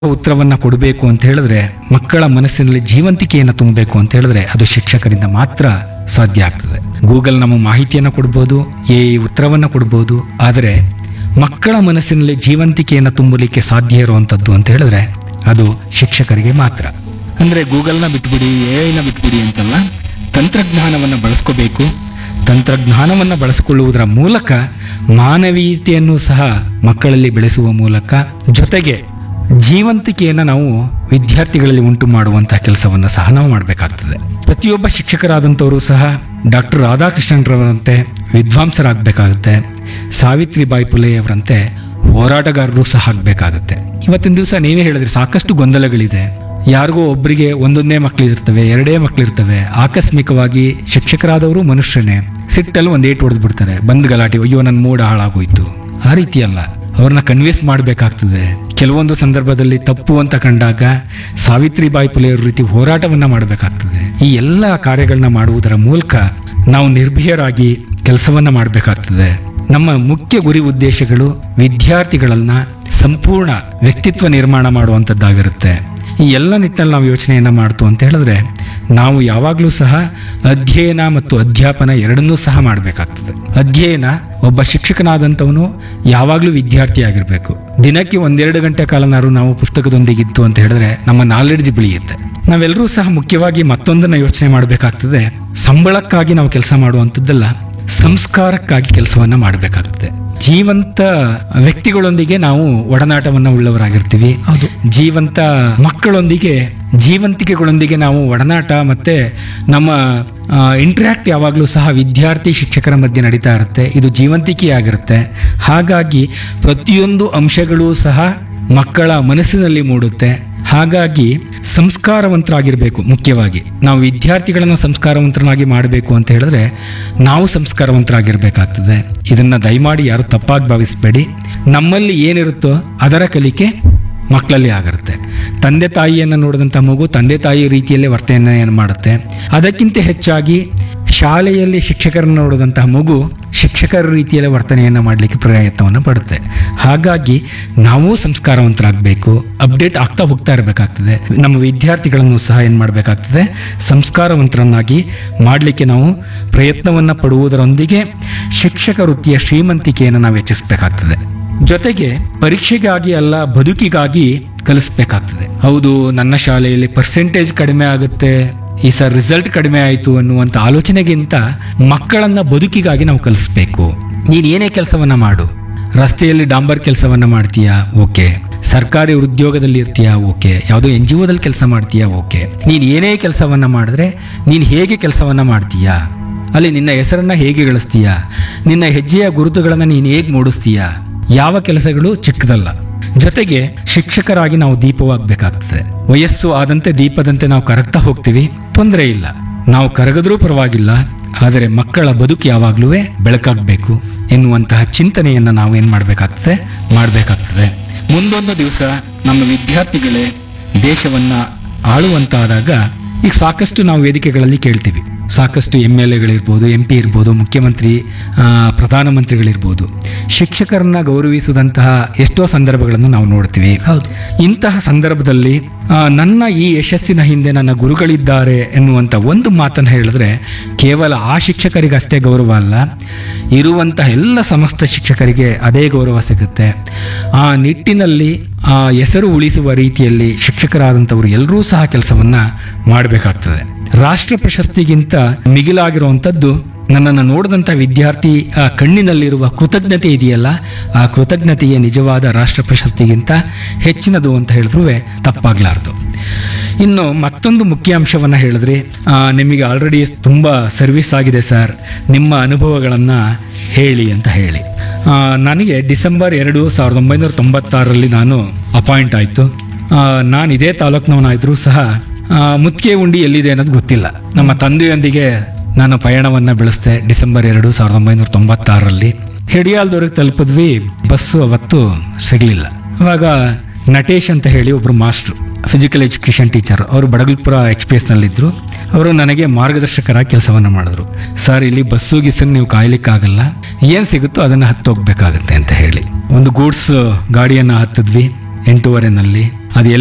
ಉತ್ತರವನ್ನ ಕೊಡಬೇಕು ಅಂತ ಹೇಳಿದ್ರೆ ಮಕ್ಕಳ ಮನಸ್ಸಿನಲ್ಲಿ ಜೀವಂತಿಕೆಯನ್ನು ತುಂಬಬೇಕು ಅಂತ ಹೇಳಿದ್ರೆ ಅದು ಶಿಕ್ಷಕರಿಂದ ಮಾತ್ರ ಸಾಧ್ಯ ಆಗ್ತದೆ ಗೂಗಲ್ ನಮ್ಮ ಮಾಹಿತಿಯನ್ನು ಕೊಡ್ಬೋದು ಎ ಉತ್ತರವನ್ನ ಕೊಡ್ಬೋದು ಆದರೆ ಮಕ್ಕಳ ಮನಸ್ಸಿನಲ್ಲಿ ಜೀವಂತಿಕೆಯನ್ನು ತುಂಬಲಿಕ್ಕೆ ಸಾಧ್ಯ ಇರುವಂಥದ್ದು ಅಂತ ಹೇಳಿದ್ರೆ ಅದು ಶಿಕ್ಷಕರಿಗೆ ಮಾತ್ರ ಅಂದ್ರೆ ಗೂಗಲ್ನ ಬಿಟ್ಬಿಡಿ ಎಐನ ಬಿಟ್ಬಿಡಿ ಅಂತಲ್ಲ ತಂತ್ರಜ್ಞಾನವನ್ನು ಬಳಸ್ಕೋಬೇಕು ತಂತ್ರಜ್ಞಾನವನ್ನು ಬಳಸಿಕೊಳ್ಳುವುದರ ಮೂಲಕ ಮಾನವೀಯತೆಯನ್ನು ಸಹ ಮಕ್ಕಳಲ್ಲಿ ಬೆಳೆಸುವ ಮೂಲಕ ಜೊತೆಗೆ ಜೀವಂತಿಕೆಯನ್ನು ನಾವು ವಿದ್ಯಾರ್ಥಿಗಳಲ್ಲಿ ಉಂಟು ಮಾಡುವಂತಹ ಕೆಲಸವನ್ನು ಸಹ ನಾವು ಮಾಡಬೇಕಾಗ್ತದೆ ಪ್ರತಿಯೊಬ್ಬ ಶಿಕ್ಷಕರಾದಂಥವರು ಸಹ ಡಾಕ್ಟರ್ ರಾಧಾಕೃಷ್ಣನ್ರವರಂತೆ ವಿದ್ವಾಂಸರಾಗಬೇಕಾಗುತ್ತೆ ಸಾವಿತ್ರಿಬಾಯಿ ಪುಲೆಯವರಂತೆ ಹೋರಾಟಗಾರರು ಸಹ ಆಗಬೇಕಾಗುತ್ತೆ ಇವತ್ತಿನ ದಿವಸ ನೀವೇ ಹೇಳಿದ್ರಿ ಸಾಕಷ್ಟು ಗೊಂದಲಗಳಿದೆ ಯಾರಿಗೋ ಒಬ್ಬರಿಗೆ ಒಂದೊಂದೇ ಮಕ್ಕಳಿರ್ತವೆ ಎರಡೇ ಮಕ್ಕಳಿರ್ತವೆ ಆಕಸ್ಮಿಕವಾಗಿ ಶಿಕ್ಷಕರಾದವರು ಮನುಷ್ಯನೇ ಸಿಟ್ಟಲ್ಲಿ ಒಂದು ಏಟು ಹೊಡೆದು ಬಿಡ್ತಾರೆ ಬಂದ್ ಗಲಾಟೆ ಅಯ್ಯೋ ನನ್ನ ಮೂಡ್ ಹಾಳಾಗೋಯ್ತು ಆ ರೀತಿ ಅಲ್ಲ ಅವ್ರನ್ನ ಕನ್ವಿನ್ಸ್ ಮಾಡಬೇಕಾಗ್ತದೆ ಕೆಲವೊಂದು ಸಂದರ್ಭದಲ್ಲಿ ತಪ್ಪು ಅಂತ ಕಂಡಾಗ ಸಾವಿತ್ರಿಬಾಯಿ ಪುಲೆಯವ್ರ ರೀತಿ ಹೋರಾಟವನ್ನ ಮಾಡಬೇಕಾಗ್ತದೆ ಈ ಎಲ್ಲ ಕಾರ್ಯಗಳನ್ನ ಮಾಡುವುದರ ಮೂಲಕ ನಾವು ನಿರ್ಭಯರಾಗಿ ಕೆಲಸವನ್ನ ಮಾಡಬೇಕಾಗ್ತದೆ ನಮ್ಮ ಮುಖ್ಯ ಗುರಿ ಉದ್ದೇಶಗಳು ವಿದ್ಯಾರ್ಥಿಗಳನ್ನ ಸಂಪೂರ್ಣ ವ್ಯಕ್ತಿತ್ವ ನಿರ್ಮಾಣ ಮಾಡುವಂಥದ್ದಾಗಿರುತ್ತೆ ಈ ಎಲ್ಲ ನಿಟ್ಟಿನಲ್ಲಿ ನಾವು ಯೋಚನೆಯನ್ನ ಮಾಡ್ತು ಅಂತ ಹೇಳಿದ್ರೆ ನಾವು ಯಾವಾಗಲೂ ಸಹ ಅಧ್ಯಯನ ಮತ್ತು ಅಧ್ಯಾಪನ ಎರಡನ್ನೂ ಸಹ ಮಾಡಬೇಕಾಗ್ತದೆ ಅಧ್ಯಯನ ಒಬ್ಬ ಶಿಕ್ಷಕನಾದಂಥವನು ಯಾವಾಗಲೂ ವಿದ್ಯಾರ್ಥಿ ಆಗಿರಬೇಕು ದಿನಕ್ಕೆ ಒಂದೆರಡು ಗಂಟೆ ಕಾಲನಾರು ನಾವು ಪುಸ್ತಕದೊಂದಿಗಿತ್ತು ಅಂತ ಹೇಳಿದ್ರೆ ನಮ್ಮ ನಾಲೆಡ್ಜ್ ಬೆಳೆಯುತ್ತೆ ನಾವೆಲ್ಲರೂ ಸಹ ಮುಖ್ಯವಾಗಿ ಮತ್ತೊಂದನ್ನು ಯೋಚನೆ ಮಾಡಬೇಕಾಗ್ತದೆ ಸಂಬಳಕ್ಕಾಗಿ ನಾವು ಕೆಲಸ ಮಾಡುವಂಥದ್ದಲ್ಲ ಸಂಸ್ಕಾರಕ್ಕಾಗಿ ಕೆಲಸವನ್ನ ಮಾಡಬೇಕಾಗ್ತದೆ ಜೀವಂತ ವ್ಯಕ್ತಿಗಳೊಂದಿಗೆ ನಾವು ಒಡನಾಟವನ್ನ ಉಳ್ಳವರಾಗಿರ್ತೀವಿ ಹೌದು. ಜೀವಂತ ಮಕ್ಕಳೊಂದಿಗೆ ಜೀವಂತಿಕೆಗಳೊಂದಿಗೆ ನಾವು ಒಡನಾಟ ಮತ್ತೆ ನಮ್ಮ ಇಂಟ್ರ್ಯಾಕ್ಟ್ ಯಾವಾಗಲೂ ಸಹ ವಿದ್ಯಾರ್ಥಿ ಶಿಕ್ಷಕರ ಮಧ್ಯೆ ನಡೀತಾ ಇರುತ್ತೆ ಇದು ಜೀವಂತಿಕೆಯಾಗಿರುತ್ತೆ ಹಾಗಾಗಿ ಪ್ರತಿಯೊಂದು ಅಂಶಗಳು ಸಹ ಮಕ್ಕಳ ಮನಸ್ಸಿನಲ್ಲಿ ಮೂಡುತ್ತೆ ಹಾಗಾಗಿ ಸಂಸ್ಕಾರವಂತರಾಗಿರಬೇಕು ಮುಖ್ಯವಾಗಿ ನಾವು ವಿದ್ಯಾರ್ಥಿಗಳನ್ನು ಸಂಸ್ಕಾರವಂತರನ್ನಾಗಿ ಮಾಡಬೇಕು ಅಂತ ಹೇಳಿದ್ರೆ ನಾವು ಸಂಸ್ಕಾರವಂತರಾಗಿರ್ಬೇಕಾಗ್ತದೆ ಇದನ್ನ ದಯಮಾಡಿ ಯಾರು ತಪ್ಪಾಗಿ ಭಾವಿಸಬೇಡಿ ನಮ್ಮಲ್ಲಿ ಏನಿರುತ್ತೋ ಅದರ ಕಲಿಕೆ ಮಕ್ಕಳಲ್ಲಿ ಆಗಿರುತ್ತೆ ತಂದೆ ತಾಯಿಯನ್ನು ನೋಡಿದಂಥ ಮಗು ತಂದೆ ತಾಯಿ ರೀತಿಯಲ್ಲೇ ವರ್ತನೆಯನ್ನು ಏನು ಮಾಡುತ್ತೆ ಅದಕ್ಕಿಂತ ಹೆಚ್ಚಾಗಿ ಶಾಲೆಯಲ್ಲಿ ಶಿಕ್ಷಕರನ್ನು ನೋಡಿದಂತಹ ಮಗು ಶಿಕ್ಷಕರ ರೀತಿಯಲ್ಲೇ ವರ್ತನೆಯನ್ನು ಮಾಡಲಿಕ್ಕೆ ಪ್ರಯತ್ನವನ್ನು ಪಡುತ್ತೆ ಹಾಗಾಗಿ ನಾವು ಸಂಸ್ಕಾರವಂತರಾಗಬೇಕು ಅಪ್ಡೇಟ್ ಆಗ್ತಾ ಹೋಗ್ತಾ ಇರಬೇಕಾಗ್ತದೆ ನಮ್ಮ ವಿದ್ಯಾರ್ಥಿಗಳನ್ನು ಸಹ ಏನು ಮಾಡಬೇಕಾಗ್ತದೆ ಸಂಸ್ಕಾರವಂತರನ್ನಾಗಿ ಮಾಡಲಿಕ್ಕೆ ನಾವು ಪ್ರಯತ್ನವನ್ನು ಪಡುವುದರೊಂದಿಗೆ ಶಿಕ್ಷಕ ವೃತ್ತಿಯ ಶ್ರೀಮಂತಿಕೆಯನ್ನು ನಾವು ಹೆಚ್ಚಿಸಬೇಕಾಗ್ತದೆ ಜೊತೆಗೆ ಪರೀಕ್ಷೆಗಾಗಿ ಅಲ್ಲ ಬದುಕಿಗಾಗಿ ಕಲಿಸ್ಬೇಕಾಗ್ತದೆ ಹೌದು ನನ್ನ ಶಾಲೆಯಲ್ಲಿ ಪರ್ಸೆಂಟೇಜ್ ಕಡಿಮೆ ಆಗುತ್ತೆ ಈ ಸರ್ ರಿಸಲ್ಟ್ ಕಡಿಮೆ ಆಯಿತು ಅನ್ನುವಂಥ ಆಲೋಚನೆಗಿಂತ ಮಕ್ಕಳನ್ನ ಬದುಕಿಗಾಗಿ ನಾವು ಕಲಿಸ್ಬೇಕು ನೀನು ಏನೇ ಕೆಲಸವನ್ನ ಮಾಡು ರಸ್ತೆಯಲ್ಲಿ ಡಾಂಬರ್ ಕೆಲಸವನ್ನ ಮಾಡ್ತೀಯಾ ಓಕೆ ಸರ್ಕಾರಿ ಉದ್ಯೋಗದಲ್ಲಿ ಇರ್ತೀಯಾ ಓಕೆ ಯಾವುದೋ ಎನ್ ಜಿ ಒದಲ್ಲಿ ಕೆಲಸ ಮಾಡ್ತೀಯಾ ಓಕೆ ನೀನು ಏನೇ ಕೆಲಸವನ್ನ ಮಾಡಿದ್ರೆ ನೀನು ಹೇಗೆ ಕೆಲಸವನ್ನ ಮಾಡ್ತೀಯಾ ಅಲ್ಲಿ ನಿನ್ನ ಹೆಸರನ್ನ ಹೇಗೆ ಗಳಿಸ್ತೀಯಾ ನಿನ್ನ ಹೆಜ್ಜೆಯ ಗುರುತುಗಳನ್ನು ನೀನು ಹೇಗೆ ಮೂಡಿಸ್ತೀಯಾ ಯಾವ ಕೆಲಸಗಳು ಚಿಕ್ಕದಲ್ಲ ಜೊತೆಗೆ ಶಿಕ್ಷಕರಾಗಿ ನಾವು ದೀಪವಾಗಬೇಕಾಗ್ತದೆ ವಯಸ್ಸು ಆದಂತೆ ದೀಪದಂತೆ ನಾವು ಕರಗ್ತಾ ಹೋಗ್ತೀವಿ ತೊಂದರೆ ಇಲ್ಲ ನಾವು ಕರಗದ್ರೂ ಪರವಾಗಿಲ್ಲ ಆದರೆ ಮಕ್ಕಳ ಬದುಕು ಯಾವಾಗಲೂ ಬೆಳಕಾಗಬೇಕು ಎನ್ನುವಂತಹ ಚಿಂತನೆಯನ್ನು ನಾವು ಏನು ಮಾಡಬೇಕಾಗ್ತದೆ ಮಾಡಬೇಕಾಗ್ತದೆ ಮುಂದೊಂದು ದಿವಸ ನಮ್ಮ ವಿದ್ಯಾರ್ಥಿಗಳೇ ದೇಶವನ್ನ ಆಳುವಂತಾದಾಗ ಈಗ ಸಾಕಷ್ಟು ನಾವು ವೇದಿಕೆಗಳಲ್ಲಿ ಕೇಳ್ತೀವಿ ಸಾಕಷ್ಟು ಎಮ್ ಎಲ್ ಎಗಳಿರ್ಬೋದು ಎಂ ಪಿ ಇರ್ಬೋದು ಮುಖ್ಯಮಂತ್ರಿ ಆ, ಪ್ರಧಾನಮಂತ್ರಿಗಳಿರ್ಬೋದು ಶಿಕ್ಷಕರನ್ನ ಗೌರವಿಸಿದಂತಹ ಎಷ್ಟೋ ಸಂದರ್ಭಗಳನ್ನು ನಾವು ನೋಡ್ತೀವಿ ಹೌದು ಇಂತಹ ಸಂದರ್ಭದಲ್ಲಿ ಆ, ನನ್ನ ಈ ಯಶಸ್ಸಿನ ಹಿಂದೆ ನನ್ನ ಗುರುಗಳಿದ್ದಾರೆ ಎನ್ನುವಂಥ ಒಂದು ಮಾತನ್ನು ಹೇಳಿದ್ರೆ ಕೇವಲ ಆ ಶಿಕ್ಷಕರಿಗೆ ಅಷ್ಟೇ ಗೌರವ ಅಲ್ಲ ಇರುವಂತಹ ಎಲ್ಲ ಸಮಸ್ತ ಶಿಕ್ಷಕರಿಗೆ ಅದೇ ಗೌರವ ಸಿಗುತ್ತೆ ಆ ನಿಟ್ಟಿನಲ್ಲಿ ಆ ಹೆಸರು ಉಳಿಸುವ ರೀತಿಯಲ್ಲಿ ಶಿಕ್ಷಕರಾದಂಥವರು ಎಲ್ಲರೂ ಸಹ ಕೆಲಸವನ್ನ ಮಾಡಬೇಕಾಗ್ತದೆ ರಾಷ್ಟ್ರ ಪ್ರಶಸ್ತಿಗಿಂತ ಮಿಗಿಲಾಗಿರುವಂಥದ್ದು ನನ್ನನ್ನು ನೋಡಿದಂಥ ವಿದ್ಯಾರ್ಥಿ ಆ ಕಣ್ಣಿನಲ್ಲಿರುವ ಕೃತಜ್ಞತೆ ಇದೆಯಲ್ಲ ಆ ಕೃತಜ್ಞತೆಯೇ ನಿಜವಾದ ರಾಷ್ಟ್ರ ಪ್ರಶಸ್ತಿಗಿಂತ ಹೆಚ್ಚಿನದು ಅಂತ ಹೇಳಿದ್ರೂ ತಪ್ಪಾಗ್ಲಾರ್ದು ಇನ್ನು ಮತ್ತೊಂದು ಮುಖ್ಯ ಅಂಶವನ್ನು ಹೇಳಿದ್ರಿ ಆ, ನಿಮಗೆ ಆಲ್ರೆಡಿ ತುಂಬ ಸರ್ವಿಸ್ ಆಗಿದೆ ಸರ್ ನಿಮ್ಮ ಅನುಭವಗಳನ್ನು ಹೇಳಿ ಅಂತ ಹೇಳಿ ಆ, ನನಗೆ ಡಿಸೆಂಬರ್ ಎರಡು ಸಾವಿರದ ಒಂಬೈನೂರ ತೊಂಬತ್ತಾರರಲ್ಲಿ ನಾನು ಅಪಾಯಿಂಟ್ ಆಯಿತು ನಾನು ಇದೇ ತಾಲೂಕಿನವನಾದರೂ ಸಹ ಆ, ಮುತ್ತಿಗೆ ಉಂಡಿ ಎಲ್ಲಿದೆ ಅನ್ನೋದು ಗೊತ್ತಿಲ್ಲ ನಮ್ಮ ತಂದೆಯೊಂದಿಗೆ ನಾನು ಪಯಣವನ್ನು ಬೆಳೆಸ್ದೆ ಡಿಸೆಂಬರ್ ಎರಡು ಸಾವಿರದ ಒಂಬೈನೂರ ತೊಂಬತ್ತಾರರಲ್ಲಿ ಹಿಡಿಯಾಲ್ದವ್ರಿಗೆ ತಲುಪಿದ್ವಿ ಬಸ್ಸು ಅವತ್ತು ಸಿಗಲಿಲ್ಲ ಅವಾಗ ನಟೇಶ್ ಅಂತ ಹೇಳಿ ಒಬ್ಬರು ಮಾಸ್ಟ್ರು ಫಿಸಿಕಲ್ ಎಜುಕೇಷನ್ ಟೀಚರ್ ಅವರು ಬಡಗಲ್ಪುರ ಎಚ್ ಪಿ ಎಸ್ನಲ್ಲಿದ್ದರು ಅವರು ನನಗೆ ಮಾರ್ಗದರ್ಶಕರಾಗಿ ಕೆಲಸವನ್ನು ಮಾಡಿದ್ರು ಸರ್ ಇಲ್ಲಿ ಬಸ್ಸು ಗಿಸ್ಸನ್ನು ನೀವು ಕಾಯ್ಲಿಕ್ಕಾಗಲ್ಲ ಏನು ಸಿಗುತ್ತೋ ಅದನ್ನು ಹತ್ತು ಹೋಗ್ಬೇಕಾಗತ್ತೆ ಅಂತ ಹೇಳಿ ಒಂದು ಗೂಡ್ಸ್ ಗಾಡಿಯನ್ನು ಹತ್ತಿದ್ವಿ ಎಂಟೂವರೆನಲ್ಲಿ ಅದು